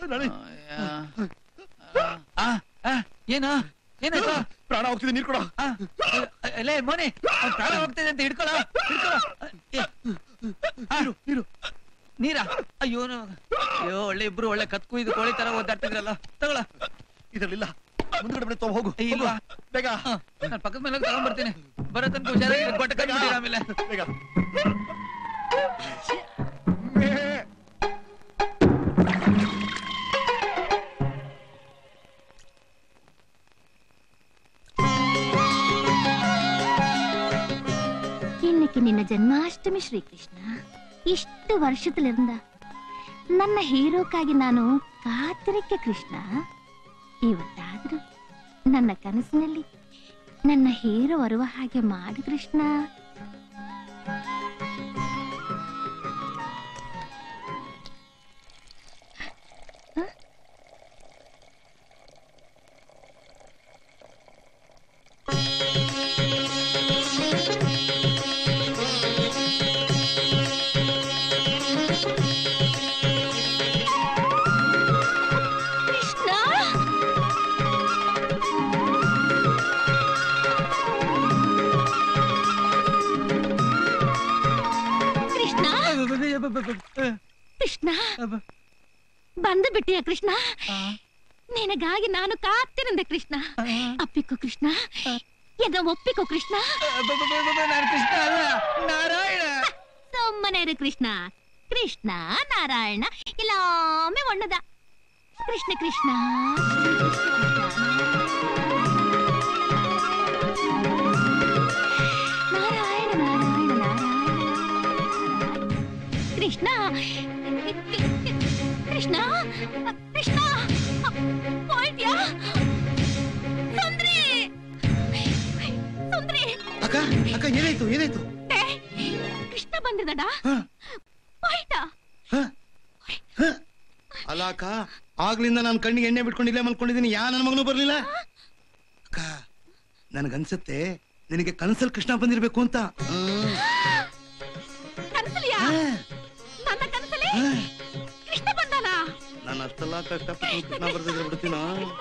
ನಡಿ ಆ, ಆ, ಏನು ಏನಾಯ್ತು ಪ್ರಾಣ ಹೋಗ್ತಿದೆ ನೀರ್ ಕೊಡ ಆ, ಲೇ ಮೋನಿ ಅವ್ನ್ ಪ್ರಾಣ ಹೋಗ್ತಿದೆ ಅಂತ ಹಿಡ್ಕೊಳ ಹಿಡ್ಕೊಳ ಏ, ಆ, ನೀರು ನೀರಾ ಅಯ್ಯೋ ನ- ಅಯ್ಯೋ ಒಳ್ಳೆ ಇಬ್ರು ಒಳ್ಳೆ ಕತ್ಕು ಇದು ಕೋಳಿ ತರ ಓದಾಡ್ತಿದ್ರಲ್ಲ ತಗೊಳ ಇದ್ರಲ್ಲಿಲ್ಲ ಮುಂದ್ಗಡೆ ಬಿಡಿ ತಗೋ ಹೋಗು ಏ, ಇಲ್ವಾ? ಬೇಗ ನಾನು ಪಕ್ಕದ ಮೇಲೆ ಹೋಗಿ ತಗೊಂಡ್ಬರ್ತೀನಿ ಬರೋ ತನಕ ಹುಷಾರಾಗಿ ಗೊಟ್ಟ ಕಟ್ಬಿಟ್ಟಿರ ಆಮೇಲೆ ಬೇಗ இன்னைக்கு நின்ன ஜென்மாஷ்டமி ಶ್ರೀಕೃಷ್ಣ ಇಷ್ಟು ವರ್ಷದಲ್ಲಿಂದ ನನ್ನ ಹೀರೋಕ್ಕಾಗಿ ನಾನು ಕಾತಿರಿಕೆ ಕೃಷ್ಣ ಇವತ್ತಾದ್ರೂ ನನ್ನ ಕನಸಿನಲ್ಲಿ ನನ್ನ ಹೀರೋ ಬರುವ ಹಾಗೆ ಮಾಡು ಕೃಷ್ಣ ಕೃಷ್ಣ ಕೃಷ್ಣ ಕೃಷ್ಣ ಬಂದು ಬಿಟ್ಟಿಯ ಕೃಷ್ಣ ನಿನಗಾಗಿ ನಾನು ಕಾತಿರಂದೆ ಕೃಷ್ಣ ಅಪ್ಪಿಕೋ ಕೃಷ್ಣ ಎದ ಒಪ್ಪಿಕೋ ಕೃಷ್ಣ ನಾನು ಕೃಷ್ಣ ಅಲ್ಲ ನಾರಾಯಣ ಸುಮ್ಮನೆ ಇರು ಕೃಷ್ಣ ಕೃಷ್ಣ ನಾರಾಯಣ ಇಲ್ಲಾಮೆ ಒಣ್ಣದ ಕೃಷ್ಣ ಕೃಷ್ಣ ನಾರಾಯಣ ನಾರಾಯಣ ನಾರಾಯಣ ಕೃಷ್ಣ ಕೃಷ್ಣ ಕೃಷ್ಣ ಹೋಯ್ತ್ಯಾ ಸುಂದ್ರಿ ಸುಂದ್ರಿ ಅಕ್ಕ ಅಕ್ಕ ಏನಾಯ್ತು ಏನಾಯ್ತು ಏ, ಕೃಷ್ಣ ಬಂದಿದಡ ಹೋಯ್ತಾ ಅಲ್ಲ ಅಕ್ಕ ಆಗ್ಲಿಂದ ನಾನು ಕಣ್ಣಿಗೆ ಎಣ್ಣೆ ಬಿಟ್ಕೊಂಡು ಇಲ್ಲೇ ಮಲ್ಕೊಂಡಿದ್ದೀನಿ ಯಾ ನನ್ನ ಮಗನೂ ಬರ್ಲಿಲ್ಲ ಅಕ್ಕ ನನಗನ್ಸತ್ತೆ ನಿನಗೆ ಕನ್ಸಲ್ ಕೃಷ್ಣ ಬಂದಿರ್ಬೇಕು ಅಂತ ಹ್ಮ್. ಕನಸಲಿಯಾ ಹಾ, ನನ್ನ ಕನಸಲಿ ಹಾ. ಕೃಷ್ಣ ಬಂದಾನ ನಾನು ಅಷ್ಟೆಲ್ಲ ಕಷ್ಟಪಟ್ಟು ಕೃಷ್ಣ ಬರ್ದಿದ್ರೆ ಬಿಡ್ತೀನ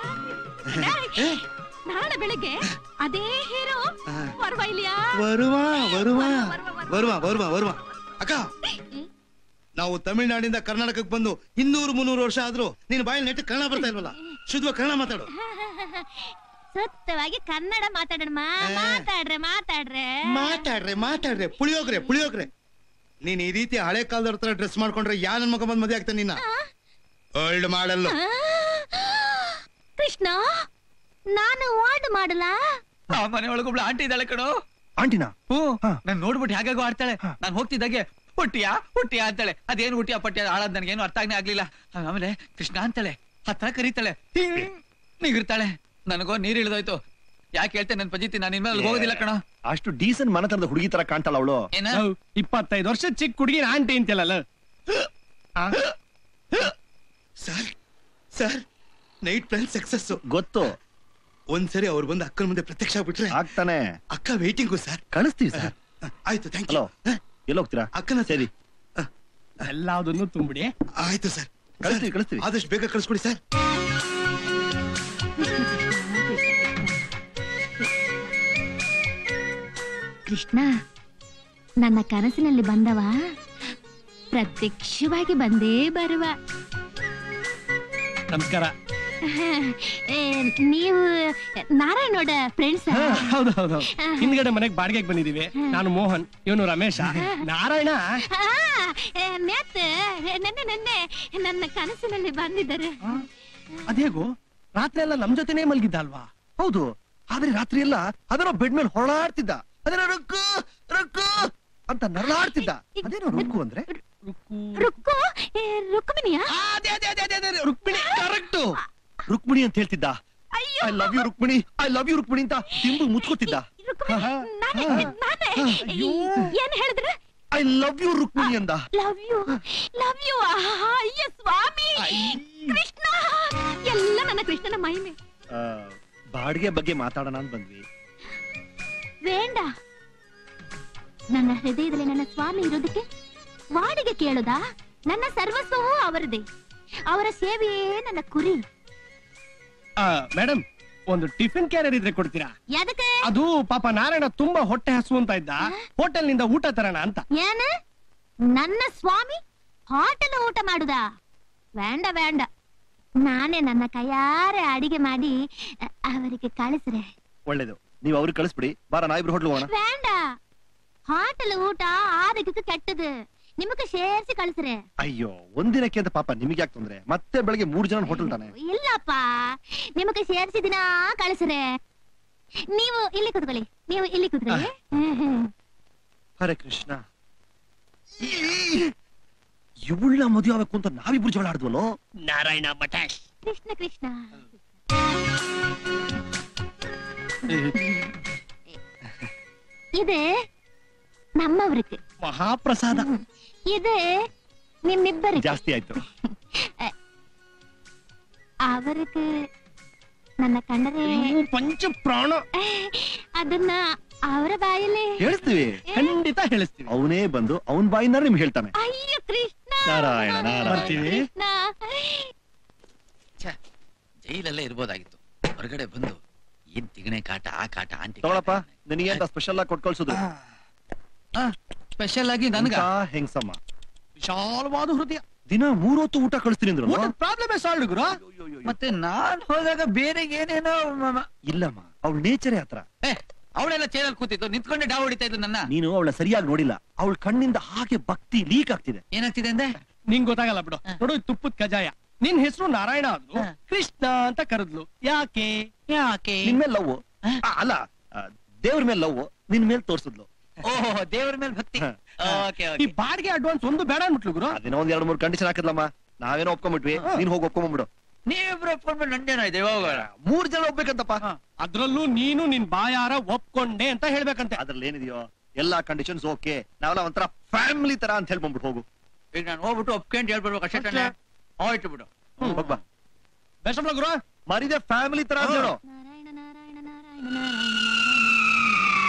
ನಾಳೆ ಬೆಳಿಗ್ಗೆ ಅದೇ ಹೀರೋ ಹಾ. ಬರುವ ಇಲ್ಲಿಯಾ ಬರುವ ಬರುವ ಬರುವ ಬರುವ ಬರುವ ಅಕ್ಕ ನಾವು ತಮಿಳ್ನಾಡಿಂದ ಕರ್ನಾಟಕಕ್ಕೆ ಬಂದು ಇನ್ನೂರು ಮುನ್ನೂರು ವರ್ಷ ಆದ್ರೂ ನಿನ್ ಬಾಯಲ್ಲಿ ನೆಟ್ಟು ಕನ್ನಡ ಬರ್ತಾ ಇಲ್ವಲ್ಲ ಶುದ್ಧ ಕನ್ನಡ ಮಾತಾಡು ಸತ್ಯವಾಗಿ ಕನ್ನಡ ಮಾತಾಡೋಣ ಮಾತಾಡ್ರೆ ಮಾತಾಡ್ರೆ ಮಾತಾಡ್ರೆ ಮಾತಾಡ್ರೆ ಪುಳಿಯೋಗ್ರೆ ಪುಳಿಯೋಗ್ರೆ ನೀನ್ ಈ ರೀತಿ ಹಳೆ ಕಾಲದವ್ರ ತರ ಡ್ರೆಸ್ ಮಾಡ್ಕೊಂಡ್ರೆ ಯಾ ನನ್ ಮಗ ಬಂದ್ ಮದ್ವೆ ಆಗ್ತಾನೆ ನಿನ್ನ ಓಲ್ಡ್ ಮಾಡಲ್ಲ ಆ, ಕೃಷ್ಣ ನಾನು ವಾರ್ಡ್ ಮಾಡಲ್ಲ ಆ ಮನೆ ಒಳಗೊಬ್ಳು ಆಂಟಿ ಇದ್ದಾಳೆ ಕಣೋ ಆಂಟಿನಾ ಹ್ಞೂ ಹಾ. ನಾನ್ ನೋಡ್ಬಿಟ್ಟು ಹೇಗಾಗೋ ಆಡ್ತಾಳೆ ನಾನ್ ಹೋಗ್ತಿದ್ದಾಗೆ ಹುಟ್ಟಿಯಾ ಹುಟ್ಟಿಯಾ ಅಂತಾಳೆ ಅದೇನು ಹುಟ್ಟಿಯ ಪಟ್ಟಿಯ ಆಳದ್ ನನಗೇನು ಅರ್ಥ ಆಗನೆ ಆಗ್ಲಿಲ್ಲ ಆಮೇಲೆ ಕೃಷ್ಣ ಅಂತಾಳೆ ಹತ್ರ ಕರೀತಾಳೆ ಹಿಂಗ್ ನಿಗಿರ್ತಾಳೆ ನನಗೋ ನೀರ್ ಇಳ್ದೋಯ್ತು ಯಾಕೆ ಹೇಳ್ತೇನೆ ನನ್ ಪಜಿತಿ ನಾನು ಇನ್ಮೇಲೆ ಅಲ್ಲಿಗ್ ಹೋಗೋದಿಲ್ಲ ಕಣೋ ಅಷ್ಟು ಡೀಸೆಂಟ್ ಮನತನದ ಹುಡುಗಿ ತರ ಕಾಣ್ತಾಳ ಅವಳು ಏನ ಇಪ್ಪತ್ತೈದು ವರ್ಷ ಚಿಕ್ಕ ಹುಡುಗಿ ಆಂಟಿ ಅಂತೆಲ್ಲ sir sir night plan success ಗೊತ್ತು ಒಂದ್ಸರಿ ಅವ್ರು ಬಂದು ಅಕ್ಕನ ಮುಂದೆ ಪ್ರತ್ಯಕ್ಷ ಆಗ್ಬಿಟ್ರೆ ಆಗ್ತಾನೆ ಅಕ್ಕ ವೇಟಿಂಗು ಸರ್ ಕಳಿಸ್ತೀವಿ ಸರ್ ಆಯ್ತು ಥ್ಯಾಂಕ್ ಹಲೋ ಯು ಎಲ್ಲಿ ಹೋಗ್ತೀರಾ ಅಕ್ಕನ ಸರಿ ಎಲ್ಲದನ್ನು ತುಂಬಿಡಿ ಆಯ್ತು ಸರ್ ಕಳಿಸ್ತೀವಿ ಕಳಿಸ್ತೀವಿ ಆದಷ್ಟು ಬೇಗ ಕಳಿಸ್ಕೊಡಿ ಸರ್ ಕೃಷ್ಣ ನನ್ನ ಕನಸಿನಲ್ಲಿ ಬಂದವ ಪ್ರತ್ಯಕ್ಷವಾಗಿ ಬಂದೇ ಬರುವ ನಮಸ್ಕಾರ ಏ, ನೀವು ನಾರಾಯಣೋಡ ಫ್ರೆಂಡ್ಸ್ ಹಾ, ಹೌದು ಹೌದು ಹಿಂದ್ಗಡೆ ಮನೆಗ್ ಬಾಡಿಗೆಗೆ ಬಂದಿದೀವಿ ನಾನು ಮೋಹನ್ ಇವನು ರಮೇಶ ನಾರಾಯಣ ಮ್ಯಾತ್ ನೆನ್ನೆ ನೆನ್ನೆ ನನ್ನ ಕನಸಿನಲ್ಲಿ ಬಂದಿದ್ದಾರೆ ಅದೇಗೋ ರಾತ್ರಿ ಎಲ್ಲ ನಮ್ ಜೊತೆನೇ ಮಲ್ಗಿದ್ದ ಅಲ್ವಾ ಹೌದು ಆದ್ರೆ ರಾತ್ರಿ ಎಲ್ಲ ಅದನ್ನ ಬೆಡ್ ಮೇಲೆ ಹೊರಳಾಡ್ತಿದ್ದ ಅದನ್ನ ರೊಕ್ಕು ರೊಕ್ಕು ಅಂತ ನರಳಾಡ್ತಿದ್ದ ಅದೇನೋ ರೊಕ್ಕು ಅಂದ್ರೆ ರುಕ್ಕು ಏ, ರುಕ್ಮಿಣಿಯಾ ಅದೇ ಅದೇ ಅದೇ ಅದೇ ಅದೇ ರುಕ್ಮಿಣಿ ಕರೆಕ್ಟು ರುಕ್ಮಿಣಿ ಅಂತ ಹೇಳ್ತಿದ್ದ ಅಯ್ಯೋ I love you Rukmini I love you Rukmini ಅಂತ ತಿಂದು ಮುಚ್ಕೋತಿದ್ದ ರುಕ್ಮಿಣಿ ನಾನೇ ನಾನೇ ಏನ್ ಹೇಳಿದ್ರೆ ಐ ಲವ್ ಯು ರುಕ್ಮಿಣಿ ಅಂದ ಲವ್ ಯು ಲವ್ ಯು ಅಯ್ಯ ಸ್ವಾಮಿ ಕೃಷ್ಣ ಎಲ್ಲ ನನ್ನ ಕೃಷ್ಣನ ಮಹಿಮೆ ಆ, ಬಾಡಿಗೆ ಬಗ್ಗೆ ಮಾತಾಡೋಣ ಅಂತ ಬಂದ್ವಿ ಬೇಡ ನನ್ನ ಹೃದಯದಲ್ಲಿ ನನ್ನ ಸ್ವಾಮಿ ಇರೋದಕ್ಕೆ ವಾಡಿಗೆ ಕೇಳುದಾ ನನ್ನ ಸರ್ವಸ್ವವೂ ಅವರದೇ ಅವರ ಸೇವೆಯೇ ನನ್ನ ಕುರಿ ಮೇಡಮ್ ಒಂದು ಟಿಫಿನ್ ಕ್ಯಾರಿಯರ್ ಇದ್ರೆ ಕೊಡ್ತೀರಾ ಎದಕ್ಕೆ ಅದು ಪಾಪ ನಾರಾಯಣ ತುಂಬಾ ಹೊಟ್ಟೆ ಹಸು ಅಂತ ಇದ್ದ ಹೋಟೆಲ್ ನಿಂದ ಊಟ ತರೋಣ ಅಂತ ಏನ ನನ್ನ ಸ್ವಾಮಿ ಹೋಟೆಲ್ ಊಟ ಮಾಡುದಾ ಬೇಡ ಬೇಡ ನಾನೇ ನನ್ನ ಕೈಯಾರೆ ಅಡಿಗೆ ಮಾಡಿ ಅ, ಅವರಿಗೆ ಕಳಿಸ್ರೆ ಒಳ್ಳೇದು ನೀವು ಅವ್ರಿಗೆ ಕಳಿಸ್ಬಿಡಿ ಬಾರ ನಾ ಇಬ್ರು ಹೋಟ್ಲು ಹೋಗೋಣ ಬೇಡ ಹೋಟೆಲ್ ಊಟ ಆರೋಗ್ಯಕ್ಕೆ ಕೆಟ್ಟದು ನಿಮಗೆ ಸೇರ್ಸಿ ಕಳಿಸ್ರೆ ಅಯ್ಯೋ ಒಂದಿನಕ್ಕೆ ಅಂತ ಪಾಪ ನಿಮಗೆ ಯಾಕೆ ತೊಂದ್ರೆ ಮತ್ತೆ ಬೆಳಗ್ಗೆ ಮೂರ್ ಜನ ಹೋಟೆಲ್ ತಾನೆ ಇಲ್ಲಪ್ಪ ನಿಮಗೆ ಸೇರ್ಸಿ ದಿನ ಕಳಿಸ್ರೆ ನೀವು ಇಲ್ಲಿ ಕೂತ್ಕೊಳ್ಳಿ ನೀವು ಇಲ್ಲಿ ಕೂತ್ಕೊಳ್ಳಿ ಹ್ಮ್, ಹ್ಮ್. ಹರೇ ಕೃಷ್ಣ ಇವಳ ಮದುವೆ ಆಗ್ಬೇಕು ಅಂತ ನಾವಿಬ್ರು ಜಗಳ ಆಡಿದ್ವಲ್ಲೋ ನಾರಾಯಣ ಮಠಾಶ್ ಕೃಷ್ಣ ಕೃಷ್ಣ இது நம்மவருக்கு ಮಹಾಪ್ರಸಾದ இது ನಿಮ್ಮಿಬ್ಬರಿಗೆ ಜಾಸ್ತಿ ಆಯ್ತು ಅವருக்கு ನನ್ನ ಕಂಡರೆ ನೀವು ಪಂಚ ಪ್ರಾಣ ಅದನ್ನ ಅವರ ಬಾಯಲ್ಲಿ ಹೇಳ್ತೀವಿ ಖಂಡಿತ ಹೇಳಿಸ್ತೀವಿ ಅವನೇ ಬಂದು ಅವನ್ ಬಾಯಿನಾರ ನಿಮ್ಗೆ ಹೇಳ್ತಾನೆ ಅಯ್ಯೋ ಕೃಷ್ಣ ನಾರಾಯಣ, ನಾರಾಯಣ. ಬರ್ತೀವಿ. ಕೃಷ್ಣ. ಛೆ, ಜೈಲಲ್ಲೇ ಇರ್ಬೋದಾಗಿತ್ತು ಹೊರಗಡೆ ಬಂದು ಏನ್ ತಿಗಣೆ ಕಾಟ ಆ ಕಾಟ ಆಂಟಿ ತಗೊಳಪ್ಪ ನಿನಗೆ ಅಂತ ಸ್ಪೆಷಲ್ ಆಗಿ ಕೊಟ್ ಕಳ್ಸುದು ಸ್ಪೆಷಲ್ ಆಗಿ ನನ್ಗ ಊಟ ಹೆಂಗ್ಸಮ್ಮ ವಿಶಾಲವಾದ ಹೃದಯ ದಿನ ಮೂರೊತ್ತು ಊಟ ಕಳಿಸ್ತೀನಿ ಅಂದ್ರು ಊಟದ ಪ್ರಾಬ್ಲಮ್ ಸಾಲ್ಡ್ ಗುರು ಮತ್ತೆ ನಾನ್ ಹೋದಾಗ ಬೇರೆ ಏನೇನೋ ಮ- ಮ- ಇಲ್ಲಮ್ಮ ಅವಳ ನೇಚರೇ ಆತರ ಏ ಅವಳೆಲ್ಲ ಚೇರಲ್ಲಿ ಕೂತಿತ್ತು ನಿಂತ್ಕೊಂಡೆ ಡಾ ಹೊಡಿತಾ ಇದ್ಲು ನನ್ನ ನೀನು ಅವಳ ಸರಿಯಾಗಿ ನೋಡಿಲ್ಲ ಅವಳ ಕಣ್ಣಿಂದ ಹಾಗೆ ಭಕ್ತಿ ಲೀಕ್ ಆಗ್ತಿದೆ ಏನಾಗ್ತಿದೆ ಅಂದೆ ನಿಂಗ್ ಗೊತ್ತಾಗಲ್ಲ ಬಿಡು ನೋಡು ಇದು ತುಪ್ಪದ ಕಜಾಯ ನಿನ್ ಹೆಸರು ನಾರಾಯಣ ಆದ್ರು ಹ. ಕೃಷ್ಣ ಅಂತ ಕರೆದ್ಲು ಯಾಕೆ ಯಾಕೆ ನಿನ್ ಮೇಲೆ ಲವ್ ಅಲ್ಲ ಆ, ದೇವ್ರ ಮೇಲೆ ಲವ್ ನಿನ್ ಮೇಲೆ ತೋರ್ಸಿದ್ಲು ಓಹೋ ದೇವರ ಮೇಲೆ ಭಕ್ತಿ ಹ. ಓಕೆ ಈ ಬಾಡಿಗೆ ಅಡ್ವಾನ್ಸ್ ಒಂದು ಬೇಡ ಅನ್ಬಿಟ್ಲು ಗುರು ಅದೇನೋ ಒಂದ್ ಎರಡ್ ಮೂರ್ ಕಂಡೀಷನ್ ಹಾಕಿದ್ಲಮ್ಮ ನಾವೇನೋ ಒಪ್ಕೊಂಡ್ಬಿಟ್ವಿ ನೀನ್ ಹೋಗಿ ಒಪ್ಕೊಂಡ್ಬಿಡು ನೀವಿಬ್ರು ಒಪ್ಕೊಂಡ್ಮೇಲೆ ನಂದೇನೋ ಇದೆ ಹೋಗೋಣ ಮೂರ್ ಜನ ಹೋಗ್ಬೇಕಂತಪ್ಪ ಅದ್ರಲ್ಲೂ ನೀನು ನಿನ್ ಬಾಯಾರ ಒಪ್ಕೊಂಡೆ ಅಂತ ಹೇಳ್ಬೇಕಂತೆ ಅದ್ರಲ್ಲಿ ಏನಿದೆಯೋ ಎಲ್ಲಾ ಕಂಡೀಷನ್ಸ್ ಓಕೆ ನಾವೆಲ್ಲ ಒಂಥರ ಫ್ಯಾಮಿಲಿ ತರ ಅಂತ ಹೇಳ್ಕೊಂಡ್ಬಿಟ್ಟು ಹೋಗು ಈಗ ನಾನು ಹೋಗ್ಬಿಟ್ಟು ಒಪ್ಕೊಂಡ್ ಹೇಳ್ಬಿಡ್ಬೇಕು ಅಷ್ಟೇ ತಾನೇ ಹೋಯ್ತು ಬಿಡು ಹೋಗ್ಬಾ ಬೆಸ್ಟ್ ಆಫ್ ಗುರು ಮರಿದೆ ಫ್ಯಾಮಿಲಿ ತರ ಅಂತ ಹೇಳು ನಾರಾಯಣ ನಾರಾಯಣ ನಾರಾಯಣ ನಾರಾಯಣ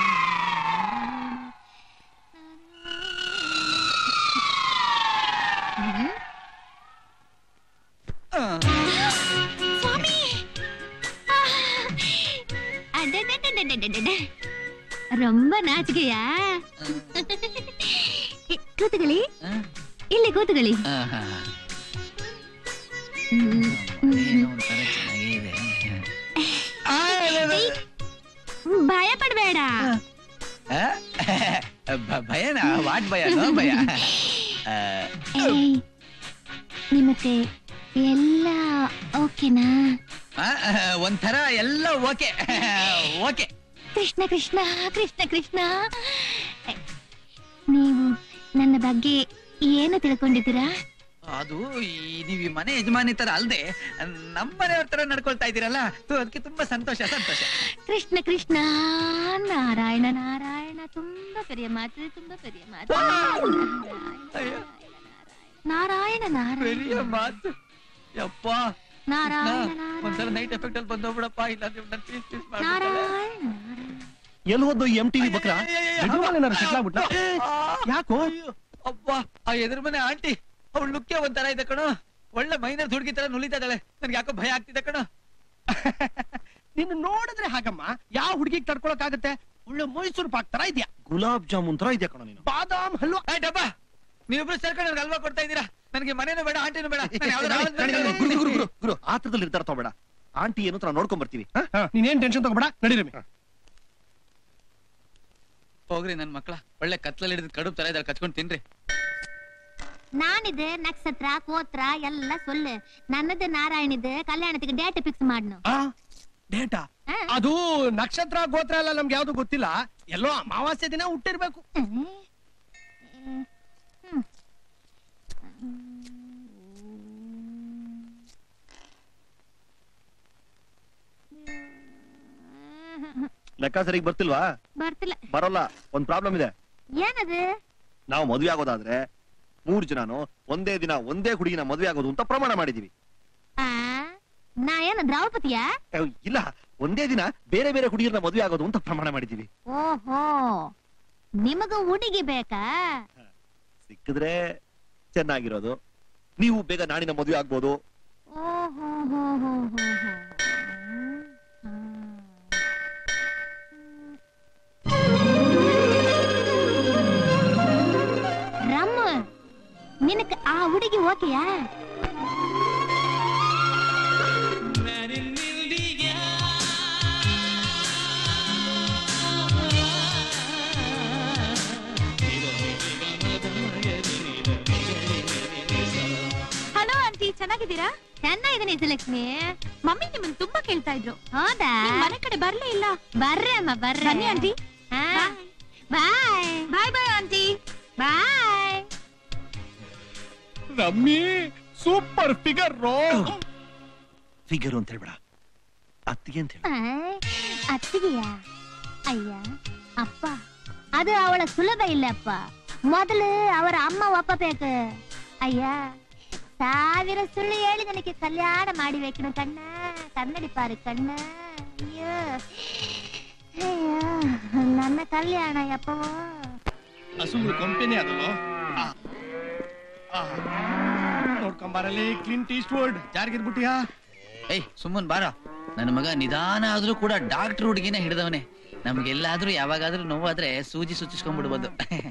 ನಾರಾಯಣ ಸ್ವಾಮಿ அடடடடடடடட. ரொம்ப நாச்சிக்கையா ಕೂತುಗಳಿ ಇಲ್ಲಿ ಕೂತುಗಳಿ ಭಯ ಪಡ್ಬೇಡ ಭಯನಾ ವಾಟ್ ಭಯ ನೋ ಭಯ ಆ, ಏಯ್, ನಿಮಗೆ ಎಲ್ಲ ಓಕೆನಾ ಆ, ಒಂಥರ ಎಲ್ಲ ಓಕೆ ಓಕೆ ಕೃಷ್ಣ ಕೃಷ್ಣ ಕೃಷ್ಣ ಕೃಷ್ಣ ನೀವು ನನ್ನ ಬಗ್ಗೆ ಏನು ತಿಳ್ಕೊಂಡಿದ್ದೀರಾ ಅದು ಈ ನೀವು ಈ ಮನೆ ಯಜಮಾನಿ ತರ ಅಲ್ದೆ ನಮ್ಮ ಮನೆಯವ್ರ ತರ ನಡ್ಕೊಳ್ತಾ ಇದ್ದೀರಲ್ಲ ಸೊ ಅದಕ್ಕೆ ತುಂಬಾ ಸಂತೋಷ ಸಂತೋಷ ಕೃಷ್ಣ ಕೃಷ್ಣ ನಾರಾಯಣ ನಾರಾಯಣ ತುಂಬಾ ಪೆರಿಯ ಮಾತು ತುಂಬಾ ಪೆರಿಯ ಮಾತು ಅಯ್ಯೋ. ನಾರಾಯಣ ಬೆರಿಯ ನಾರಾಯಣ ಮಾತು ಯಪ್ಪ ನಾರಾಯಣ ಒಂದ್ಸಲ ನಾರಾಯಣ ನೈಟ್ ಎಫೆಕ್ಟ್ ಅಲ್ಲಿ ಬಂದೋಗ್ಬಿಡಪ್ಪ ಇಲ್ಲ ನೀವು ನನ್ನ ಪೀಸ್ ಪೀಸ್ ನಾರಾಯಣ ನಾರಾಯಣ ಎಲ್ಲಿ ಹೋದ್ದು ಎಂ ಟಿವಿ ಬಕ್ರ ಏನಾದ್ರು ಸಿಕ್ಲಾ ಬಿಟ್ಲ ಯಾಕೋ ಅಪ್ಪ ಆ ಎದುರು ಮನೆ ಆಂಟಿ ಅವಳು ಲುಕ್ಕೆ ಒಂಥರ ಇದೆ ಕಣೋ ಒಳ್ಳೆ ಮೈನರ್ ಹುಡುಗಿ ತರ ನುಲಿತಾ ಇದ್ದಾಳೆ ನನ್ಗೆ ಯಾಕೋ ಭಯ ಆಗ್ತಿದೆ ಕಣೋ ನಿನ್ನ ನೋಡಿದ್ರೆ ಹಾಗಮ್ಮ ಯಾವ ಹುಡುಗಿಗೆ ತಡ್ಕೊಳಕ್ ಆಗತ್ತೆ ಒಳ್ಳೆ ಮೈಸೂರು ಪಾಕ್ ತರ ಇದ್ಯಾ ಗುಲಾಬ್ ಜಾಮೂನ್ ತರ ಇದೆಯಾ ಕಣ ನೀನು ಬಾದಾಮ್ ಹಲ್ವಾ ಏ ಡಬ್ಬ ನೀವಿಬ್ರು ಸೇರ್ಕೊಂಡು ನನ್ಗೆ ಅಲ್ವಾ ಕೊಡ್ತಾ ಇದ್ದೀರಾ ನನಗೆ ಮನೇನು ಬೇಡ ಆಂಟಿನೂ ಬೇಡ ನಾನ್ ಯಾವ್ದಾರ ನಡಿ, ಹಾಳ್ ನಡಿ, ನಡಿ, ಮನೆಗೆ ಗುರು ಗುರು ಗುರು ಗುರು ಆತ್ರದಲ್ಲಿ ನಿರ್ಧಾರ ತಗೋಬೇಡ ಆಂಟಿ ಏನು ತರ ನೋಡ್ಕೊಂಡ್ ಬರ್ತೀವಿ ಹ? ಹ, ನೀನೇನ್ ಟೆನ್ಷನ್ ತಗೋಬೇಡ ನಡೀರಮಿ ಹೋಗ್ರಿ ನನ್ ಮಕ್ಳ ಒಳ್ಳೆ ಕತ್ಲಲ್ಲಿ ಹಿಡಿದು ಕಡುಬು ತರ ಇದ್ದಾರೆ ಕಚ್ಕೊಂಡು ತಿನ್ರಿ ನಾನಿದು ನಕ್ಷತ್ರ ಕೋತ್ರ ಎಲ್ಲ ಸೊಲ್ಲು ನನ್ನದು ನಾರಾಯಣಿದು ಕಲ್ಯಾಣಕ್ಕೆ ಡೇಟ್ ಫಿಕ್ಸ್ ಮಾಡ್ನು ಡೇಟಾ ಆ. ಅದು ನಕ್ಷತ್ರ ಗೋತ್ರ ಎಲ್ಲ ನಮ್ಗೆ ಯಾವ್ದು ಗೊತ್ತಿಲ್ಲ ಎಲ್ಲೋ ಅಮಾವಾಸ್ಯೆ ದಿನ ಹುಟ್ಟಿರ್ಬೇಕು ಹ್ಮ್. ಹ್ಮ್. ಲೆಕ್ಕ ಸರಿಗ್ ಬರ್ತಿಲ್ವಾ ಬರ್ತಿಲ್ಲ ಬರೋಲ್ಲ ಒಂದ್ ಪ್ರಾಬ್ಲಮ್ ಇದೆ ಏನದು ನಾವು ಮದ್ವೆ ಆಗೋದಾದ್ರೆ ಮೂರ್ ಜನನು ಒಂದೇ ದಿನ ಒಂದೇ ಹುಡುಗಿನ ಮದ್ವೆ ಆಗೋದು ಅಂತ ಪ್ರಮಾಣ ಮಾಡಿದೀವಿ ಆ ನಾ ಏನು ದ್ರೌಪದಿಯಾ ಅಯ್ಯೋ, ಇಲ್ಲ ಒಂದೇ ದಿನ ಬೇರೆ ಬೇರೆ ಹುಡುಗಿಯರನ್ನ ಮದ್ವೆ ಆಗೋದು ಅಂತ ಪ್ರಮಾಣ ಮಾಡಿದೀವಿ ಓಹೋ ನಿಮಗ ಹುಡುಗಿ ಬೇಕಾ ಸಿಕ್ಕಿದ್ರೆ ಚೆನ್ನಾಗಿರೋದು ನೀವು ಬೇಗ ನಾಣಿನ ಮದುವೆ ಆಗ್ಬೋದು ಓಹೋ ಹೋ ಹೋ ಹೋ ಹೋ. ರಮ್ಮ ನಿನಕ್ ಆ ಹುಡುಗಿ ಓಕೆಯಾ ಹಲೋ ಆಂಟಿ ಚೆನ್ನಾಗಿದ್ದೀರಾ ಚೆನ್ನಾಗಿದ್ದೀನಿ ಸುಲಕ್ಷ್ಮಿ ಮಮ್ಮಿ ನಿಮ್ಮನ್ ತುಂಬಾ ಕೇಳ್ತಾ ಇದ್ರು ಹೌದಾ ನಿಮ್ ಮನೆ ಕಡೆ ಬರ್ಲೇ ಇಲ್ಲ ಬರ್ರೆ ಅಮ್ಮ ಬರ್ರೆ ಬನ್ನಿ aunty bye bye bye aunty bye ರಮ್ಮಿ ಸೂಪರ್ ಫಿಗರ್ ರೋ ಫಿಗರ್ ಅಂತ ಹೇಳ್ಬೇಡ ಅತ್ತಿಗೆ ಅಂತ ಹೇಳು ಅತ್ತಿಗೆಯ ಅಯ್ಯ ಅಪ್ಪ ಅದು ಅವಳ ಸುಲಭ ಇಲ್ಲಪ್ಪ ಮೊದಲು ಅವರ ಅಮ್ಮ ಒಪ್ಪಬೇಕು ಅಯ್ಯ ಸಾವಿರ ಸುಳ್ಳು ಹೇಳಿ ನನಗೆ ಕಲ್ಯಾಣ ಮಾಡಿಬೇಕಿನ ಕಣ್ಣ ಕನ್ನಡಿ ಪಾರು ಕಣ್ಣ ಅಯ್ಯೋ ಅಯ್ಯೋ ನನ್ನ ಕಲ್ಯಾಣ ಯಪ್ಪವೋ ಹಸುಗಳು ಕಂಪನಿ ಅದಲ್ಲ ನೋಡ್ಕೊಂಬಾರಲ್ಲಿ ಕ್ಲಿಂಟ್ ಈಸ್ಟ್ ವರ್ಡ್ ಜಾರ್ಗಿರ್ಬಿಟ್ಟಿಯಾ ಏಯ್ ಸುಮ್ಮನ್ ಬಾರ ನನ್ನ ಮಗ ನಿಧಾನ ಆದ್ರೂ ಕೂಡ ಡಾಕ್ಟರ್ ಹುಡುಗಿನ ಹಿಡ್ದವನೆ ನಮ್ಗೆಲ್ಲಾದ್ರೂ ಯಾವಾಗಾದ್ರೂ ನೋವಾದ್ರೆ ಸೂಜಿ ಸುಚ್ಚಿಸ್ಕೊಂಡ್ಬಿಡ್ಬೋದು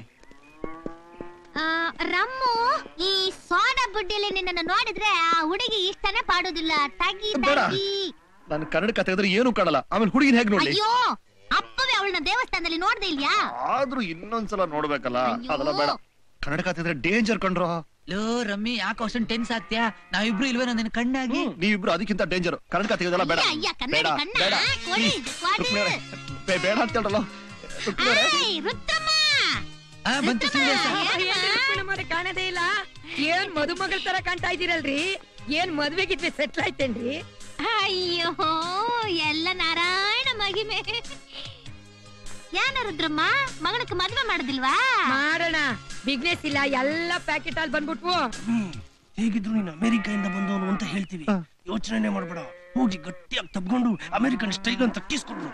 ಆ, ರಮ್ಮು ಈ ಸೋಡಾ ಬುಡ್ಡಿಯಲ್ಲಿ ನಿನ್ನನ್ನು ನೋಡಿದ್ರೆ ಆ ಹುಡುಗಿ ಇಷ್ಟನೇ ಪಾಡೋದಿಲ್ಲ ತಗಿ ಬೇಡ. ತಗಿ ನಾನು ಕನ್ನಡ ಕತೆ ಇದ್ರೆ ಏನು ಕಾಣಲ್ಲ ಆಮೇಲೆ ಹುಡುಗಿನ ಹೇಗ್ ನೋಡ್ಲಿ ಅಯ್ಯೋ ಅಪ್ಪವೇ ಅವಳನ್ನ ದೇವಸ್ಥಾನದಲ್ಲಿ ನೋಡ್ದೆ ಇಲ್ಯಾ ಆದ್ರೂ ಇನ್ನೊಂದ್ಸಲ ನೋಡ್ಬೇಕಲ್ಲ ಅಯ್ಯೋ. ಅದೆಲ್ಲ ಬೇಡ ಕನ್ನಡ ಕತೆ ಇದ್ರೆ ಡೇಂಜರ್ ಕಂಡ್ರೋ ಲೋ ರಮ್ಮಿ ಯಾಕೆ ಅಷ್ಟೊಂದು ಟೆನ್ಸ್ ಆಗ್ತ್ಯಾ ನಾವಿಬ್ರು ಇಲ್ವೇನೋ ನಿನ್ ಕಣ್ಣಾಗಿ ನೀವಿಬ್ರು ಅದಕ್ಕಿಂತ ಡೇಂಜರ್ ಕನ್ನಡ ಕತೆ ಇದೆಲ್ಲ ಬೇಡ ಅಯ್ಯ, ಅಯ್ಯ, ಕನ್ನಡಿ ಬೇಡ ಕಣ್ಣ, ಬೇಡ ಕೊಡಿ, ಇದು ಕೊಡಿ. ರುಕ್ಮಿಣವ್ರೆ, ಬೇ- ಬೇಡ ಅಂತ ಹೇಳ್ರಲ್ಲ ರುಕ್ಮಿಣವ್ರೆ, ಏಯ್, ರುದ್ರಮ್ಮ ಆ ಬಂತು ಸುಳ್ಳು ಏನಮ್ಮ? ಕಾಣದೇ ಇಲ್ಲ ಏನ್ ಮದುಮಗಳ ತರ ಕಾಣ್ತಾ ಇದೀರಲ್ರಿ ಏನ್ ಮದ್ವೆಗಿದ್ವಿ ಸೆಟ್ಲ್ ಆಯ್ತೇನ್ರಿ ಅಯ್ಯೋ ಎಲ್ಲ ನಾರಾಯಣ ಮಗಿಮೆ ಯಾನ ರುದ್ರಮ್ಮ ಮಗಳಕ್ಕೆ ಮದ್ವೆ ಮಾಡುದಿಲ್ವಾ ಮಾಡೋಣ ಬಿಗ್ನೆಸ್ ಇಲ್ಲ ಎಲ್ಲ ಪ್ಯಾಕೆಟ್ ಅಲ್ಲಿ ಬಂದ್ಬಿಟ್ವು ಹೇಗಿದ್ರು ನೀನು ಅಮೆರಿಕದಿಂದ ಬಂದವನು ಅಂತ ಹೇಳ್ತೀವಿ ಯೋಚನೆ ಮಾಡ್ಬೇಡ ಹೋಗಿ ಗಟ್ಟಿಯಾಗಿ ತಬ್ಕೊಂಡು ಅಮೆರಿಕನ್ ಸ್ಟೈಲ್ ಅಂತ ಕಿಸ್ಕೊಂಡು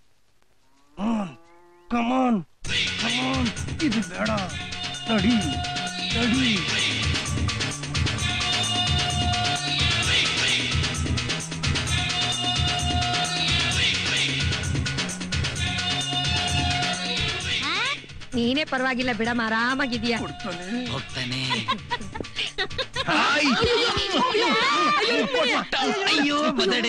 ಕಮಾನ್ ಕಮಾನ್ ಇದು ಬೇಡ ನಡಿ ನಡಿ ಆ? ನೀನೇ ಪರವಾಗಿಲ್ಲ ಬಿಡಮ್ಮ ಆರಾಮಾಗಿದೀಯ ಕೊಡ್ತಾನೆ ಹೋಗ್ತಾನೆ ಹಾಯ್. ಅಯ್ಯೋ ಬದಡೆ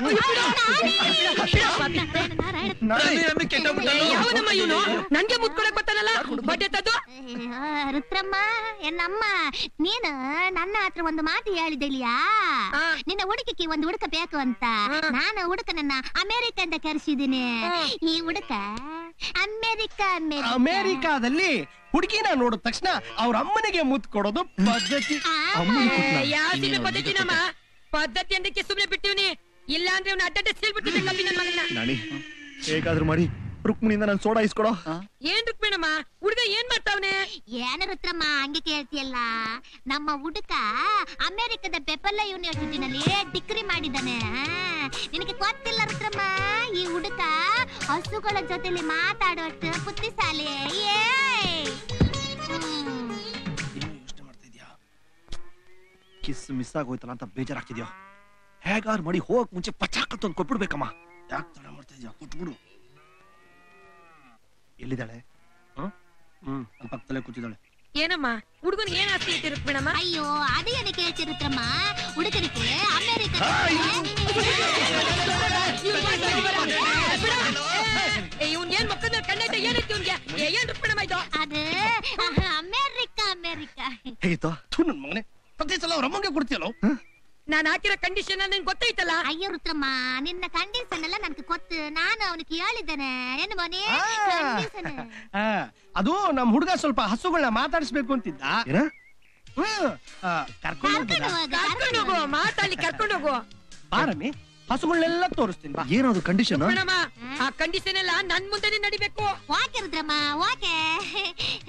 ನಾರಾಯಣ, ನಾರಾಯಣ. ಯಾವನಮ್ಮ ಇವನು ನನ್ಗೆ ಮುತ್ಕೊಳಕ್ ಬರ್ತಾನಲ್ಲ ಬಟ್ಟೆ ತದ್ದು ಆ, ರುದ್ರಮ್ಮ ಎನ್ನಮ್ಮ ನೀನು ನನ್ನ ಹತ್ರ ಒಂದು ಮಾತು ಹೇಳಿದೆಲಿಯಾ ಆ. ನಿನ್ನ ಹುಡುಕಕ್ಕೆ ಒಂದು ಹುಡುಕ ಬೇಕು ಅಂತ ಆ. ನಾನು ಹುಡುಕನನ್ನ ಅಮೆರಿಕ ಅಂತ ಕರೆಸಿದ್ದೀನಿ ಆ. ಈ ಹುಡುಕ ಅಮೆರಿಕ ಅಮೆರಿಕ ಅಮೆರಿಕಾದಲ್ಲಿ ಹುಡುಗಿನ ನೋಡಿದ ತಕ್ಷಣ ಅವ್ರ ಅಮ್ಮನಿಗೆ ಮುತ್ತು ಕೊಡೋದು ಪದ್ಧತಿ ಆ. ಯಾವ ನೀನೇನು ಸಿನ ಪದ್ಧತಿ ನಮ್ಮ ಪದ್ಧತಿ ಅಂದಕ್ಕೆ ಸುಮ್ನೆ ಬಿಟ್ಟಿವ್ನಿ ಇಲ್ಲ ಅಂದ್ರೆ ಅವ್ನ ಅಡ್ಡ ಸೀಲ್ಬಿಟ್ಟಿದ್ದೆ ಕಮ್ಮಿ ನನ್ ಮಗನ್ನ ನಾಣಿ ಹೇಗಾದ್ರೂ ಮಾಡಿ ರುಕ್ಮಿಣಿಯಿಂದ ನಾನು ಸೋಡಾ ಇಸ್ಕೊಡೋ ಏನ್ ರುಕ್ಮಿಣಮ್ಮ ಹುಡ್ಗ ಏನ್ ಮಾಡ್ತಾವ್ನೆ ಏನ ರುದ್ರಮ್ಮ ಹಂಗೆ ಕೇಳ್ತಿಯಲ್ಲ ನಮ್ಮ ಹುಡುಕ ಅಮೆರಿಕದ ಬೆಪಲ್ಲ ಯೂನಿವರ್ಸಿಟಿನಲ್ಲಿ ಡಿಗ್ರಿ ಮಾಡಿದ್ದಾನೆ ಆ, ನಿನಗೆ ಗೊತ್ತಿಲ್ಲ ರುದ್ರಮ್ಮ ಈ ಹುಡುಕ ಹಸುಗಳ ಜೊತೆಲಿ ಮಾತಾಡುವಷ್ಟು ಬುದ್ಧಿಶಾಲಿ ಏ ಹ್ಮ್. ಏನು ಯೋಚನೆ ಮಾಡ್ತಾ ಇದ್ಯಾ ಕಿಸ್ ಮಿಸ್ ಆಗೋಯ್ತಲ್ಲ ಅಂತ ಬೇಜಾರಾಗ್ತಿದ್ಯೋ ಹೇಗಾದ್ರೂ ಮಾಡಿ ಹೋಗಕ್ ಮುಂಚೆ ಪಚಾಕತ್ತು ಒಂದು ಕೊಟ್ಬಿಡ್ಬೇಕಮ್ಮ ಯಾಕೆ ತಡ ಮಾಡ್ತಾ ಇದ್ಯಾ ಕೊಟ್ಬಿಡು ಎಲ್ಲಿದ್ದಾಳೆ ಹ್ಮ್ ನನ್ ಪಕ್ಕದಲ್ಲೇ ಕೂತಿದ್ದಾಳೆ ಏನಮ್ಮ ಹುಡುಗನ್ ಏನ್ ಆಸ್ತಿ ಐತಿ ರುಕ್ಮಿಣಮ್ಮ ಅಯ್ಯೋ ಅದೇನ ಕೇಳ್ತಿ ರುದ್ರಮ್ಮ ಹುಡುಗನಿಗೆ ಅಮೆರಿಕ ಇವ್ನ್ ಏನ್ ಮಕ್ಕಳ ಕಣ್ಣೈತೆ ಏನೈತಿ ಇವ್ನ್ಗೆ ಏ, ಏನ್ ರುಕ್ಮಿಣಮ್ಮ ಇದು ಅದು ಅಮೆರಿಕ ಅಮೆರಿಕ ಹೇಗಿತ್ತು ಥು ನನ್ ಮಗನೇ ಪ್ರತಿ ಸಲ ಅವ್ರ ಅಮ್ಮಂಗೆ ಕೊಡ್ತೀಯಲ್ಲ ನಾನ್ ಹಾಕಿರೋ ಕಂಡೀಷನ್ ನಿನ್ ಗೊತ್ತೈತಲ್ಲ ಅಯ್ಯೋ ರುದ್ರಮ್ಮ ನಿನ್ನ ಕಂಡೀಷನ್ ಎಲ್ಲ ನನ್ಗೆ ಗೊತ್ತು ನಾನು ಅವನಿಗೆ ಹೇಳಿದ್ದೇನೆ ಏನು ಮನೆ ಆ. ಕಂಡೀಷನ್ ಆ, ಅದು ನಮ್ ಹುಡುಗ ಸ್ವಲ್ಪ ಹಸುಗಳನ್ನ ಮಾತಾಡಿಸ್ಬೇಕು ಅಂತಿದ್ದ ಏನ ಹ್ಮ್ ಆ, ಕರ್ಕೊಂಡು ಕರ್ಕೊಂಡು ಹೋಗ್ಬೋದಾ? ಹೋಗು, ಕರ್ಕೊಂಡು ಹೋಗು ಮಾತಾಡ್ಲಿ ಕರ್ಕೊಂಡು ಹೋಗು ಬಾ ರಮ್ಮಿ ಹಸುಗಳನ್ನೆಲ್ಲ ತೋರಿಸ್ತೀನಿ ಬಾ ಏನದು ಕಂಡೀಷನ್ ರುಕ್ಮಿಣಮ್ಮ ಆ ಕಂಡೀಷನ್ ಎಲ್ಲ ನನ್ ಮುಂದೆನೆ ನಡಿಬೇಕು ಓಕೆ ರುದ್ರಮ್ಮ ಓಕೆ